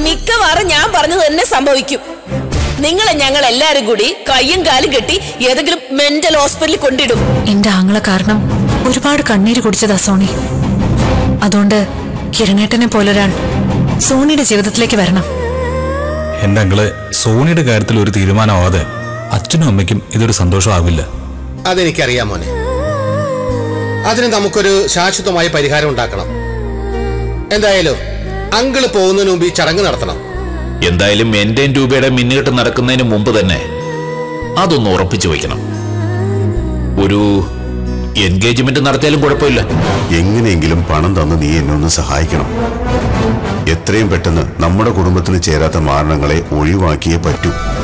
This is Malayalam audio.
മിക്കവാറും ഞാൻ പറഞ്ഞത് തന്നെ സംഭവിക്കും നിങ്ങളെ ഞങ്ങൾ എല്ലാരും കൂടി കയ്യും കാലും കെട്ടി ഏതെങ്കിലും മെന്റൽ ഹോസ്പിറ്റലിൽ കൊണ്ടിടും എന്റെ ആങ്ങളെ കാരണം ഒരുപാട് കണ്ണീര് കുടിച്ചതാ സോണി അതുകൊണ്ട് കിരണേട്ടനെ പോലൊരാൾ സോണിയുടെ ജീവിതത്തിലേക്ക് വരണം എന്റെ അങ്കിള് സോണിയുടെ കാര്യത്തിൽ ഒരു തീരുമാനമാവാതെ അച്ഛനും അമ്മയ്ക്കും ഇതൊരു സന്തോഷമാവില്ല അതെനിക്കറിയാം മോനെ അതിന് നമുക്കൊരു ശാശ്വതമായ പരിഹാരം ഉണ്ടാക്കണം എന്തായാലും അങ്കിള് പോകുന്നതിന് മുമ്പ് ഈ ചടങ്ങ് നടത്തണം എന്തായാലും എന്റെയും രൂപയുടെ മിന്നുകെട്ട് നടക്കുന്നതിന് മുമ്പ് തന്നെ അതൊന്ന് ഉറപ്പിച്ചു വയ്ക്കണം ഒരു എൻഗേജ്മെന്റ് നടത്തിയാലും കുഴപ്പമില്ല എങ്ങനെയെങ്കിലും പണം തന്ന് നീ എന്നെ ഒന്ന് സഹായിക്കണം എത്രയും പെട്ടെന്ന് നമ്മുടെ കുടുംബത്തിന് ചേരാത്ത മാരണങ്ങളെ ഒഴിവാക്കിയേ പറ്റൂ